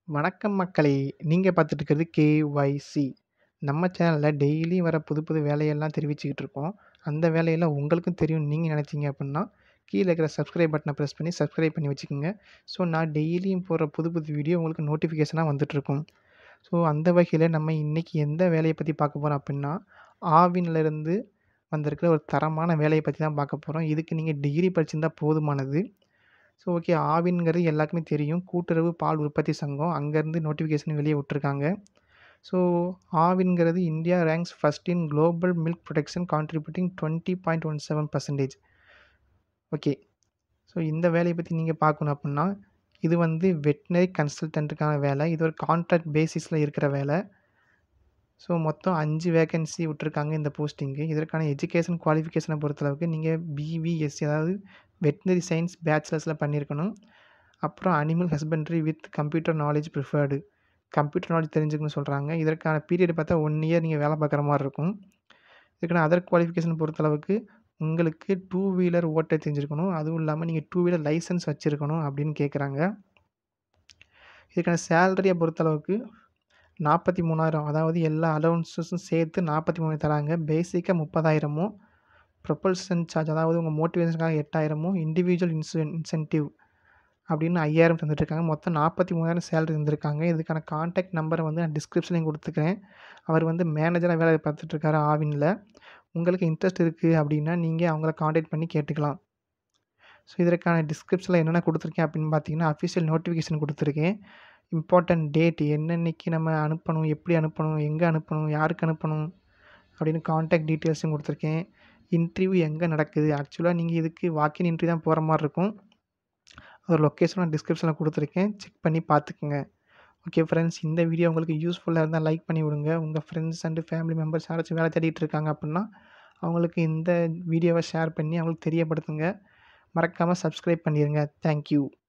வணக்கம் மக்களே! நீங்க பார்த்துட்டு இருக்கிறது கேஒய்சி. நம்ம சேனல்ல டெய்லியும் வர புது புது வேலையெல்லாம் தெரிவிச்சுக்கிட்டு இருக்கோம். அந்த வேலையெல்லாம் உங்களுக்கும் தெரியும்னு நீங்க நினைச்சீங்க அப்புட்ன்னா, கீழ இருக்கிற சப்ஸ்கிரைப் பட்டன பிரஸ் பண்ணி சப்ஸ்கிரைப் பண்ணி வச்சுக்கோங்க. ஸோ நான் டெய்லியும் போடுற புது புது வீடியோ உங்களுக்கு நோட்டிஃபிகேஷனா வந்துட்டுருக்கும். ஸோ அந்த வகையில நம்ம இன்னைக்கு எந்த வேலைய பத்தி பார்க்க போறோம் அப்புட்ன்னா, ஆவின்லேருந்து வந்திருக்கிற ஒரு தரமான வேலைய பத்தி தான் பார்க்க போறோம். இதுக்கு நீங்க டிகிரி படிச்சிருந்தா போதுமானது. ஸோ ஓகே ஆவின்ங்கிறது எல்லாருக்குமே தெரியும். கூட்டுறவு பால் உற்பத்தி சங்கம். அங்கேருந்து நோட்டிஃபிகேஷன் வெளிய விட்டுருக்காங்க. ஸோ ஆவின்ங்கிறது India ranks first in global milk production contributing 20.17% okay. So இந்த வேலைய பத்தி நீங்க பார்க்கணும் அப்புட்ன்னா, இது வந்து வெட்னரி கன்சல்டன்ட்டுக்கான வேலை. இது ஒரு கான்ட்ராக்ட் பேசிஸ்ல இருக்கிற வேலை. ஸோ மொத்தம் 5 வேக்கன்சி விட்டுருக்காங்க இந்த போஸ்டிங்க்கு. இதற்கான எஜுகேஷன் குவாலிஃபிகேஷன பொறுத்தளவுக்கு நீங்க பிவிஎஸ்சி அதாவது வெட்னரி சயன்ஸ் பேச்சுலர்ஸ்ல பண்ணியிருக்கணும். அப்புறம் animal husbandry with computer knowledge preferred. Computer knowledge தெரிஞ்சுக்கணும்னு சொல்றாங்க. இதற்கான பீரியட் பார்த்தா 1 இயர் நீங்க வேலை பார்க்குற மாரி இருக்கும். இதுக்கான அதர் குவாலிஃபிகேஷன் பொறுத்தளவுக்கு உங்களுக்கு டூ வீலர் ஓட்ட தெரிஞ்சிருக்கணும். அதுவும் இல்லாம நீங்க டூ வீலர் லைசென்ஸ் வச்சிருக்கணும் அப்படின்னு கேட்குறாங்க. இதுக்கான சேலரிய பொறுத்தளவுக்கு 43,000 அதாவது எல்லா அலோவன்ஸஸும் சேர்த்து 43,000 தராங்க. பேசிக்கா 30,000மும், ப்ரொபல்ஷன் சார்ஜ் அதாவது உங்க மோட்டிவேஷனுக்காக 8,000மும், இண்டிவிஜுவல் இன்சென் இன்சென்டிவ் அப்படின்னு 5,000 தந்துட்டுருக்காங்க. மொத்தம் 43,000 சேலரி தந்திருக்காங்க. இதுக்கான கான்டாக்ட் நம்பர வந்து நான் டிஸ்கிரிப்ஷன்லயும் குடுத்துருக்கிறேன். அவர் வந்து மேனேஜரா வேலை பார்த்துட்டுருக்காரு ஆவின்ல. உங்களுக்கு இன்ட்ரெஸ்ட் இருக்கு அப்படின்னா, நீங்க அவங்கள கான்டாக்ட் பண்ணி கேட்டுக்கலாம். ஸோ இதற்கான டிஸ்கிரிப்ஷன்ல என்னென்ன குடுத்துருக்கேன் அப்படின்னு பார்த்தீங்கன்னா, அஃபிஷியல் நோட்டிஃபிகேஷன் குடுத்துருக்கேன். இம்பார்ட்டன்ட் டேட் என்னன்னைக்கு நம்ம அனுப்பணும், எப்படி அனுப்பணும், எங்க அனுப்பணும், யாருக்கு அனுப்பணும் அப்படின்னு கான்டாக்ட் டீட்டெயில்ஸும் குடுத்துருக்கேன். இன்டர்வியூ எங்க நடக்குது? ஆக்சுவலா நீங்க இதுக்கு வாக் இன் இன்டர்வியூ தான் போற மாரி இருக்கும். அதோட லொகேஷன் நான் டிஸ்கிரிப்ஷன்ல குடுத்துருக்கேன். செக் பண்ணி பார்த்துக்கங்க. ஓகே ஃபிரெண்ட்ஸ் இந்த வீடியோ உங்களுக்கு யூஸ்ஃபுல்லா இருந்தா லைக் பண்ணி விடுங்க. உங்க ஃபிரெண்ட்ஸ் அண்ட் ஃபேமிலி மெம்பர்ஸ் யாராச்சும் வேலை தேடிட்டு இருக்காங்க அப்புட்ன்னா, அவங்களுக்கு இந்த வீடியோவ ஷேர் பண்ணி அவங்களுக்கு தெரியப்படுத்துங்க. மறக்காம சப்ஸ்கிரைப் பண்ணிருங்க. Thank you.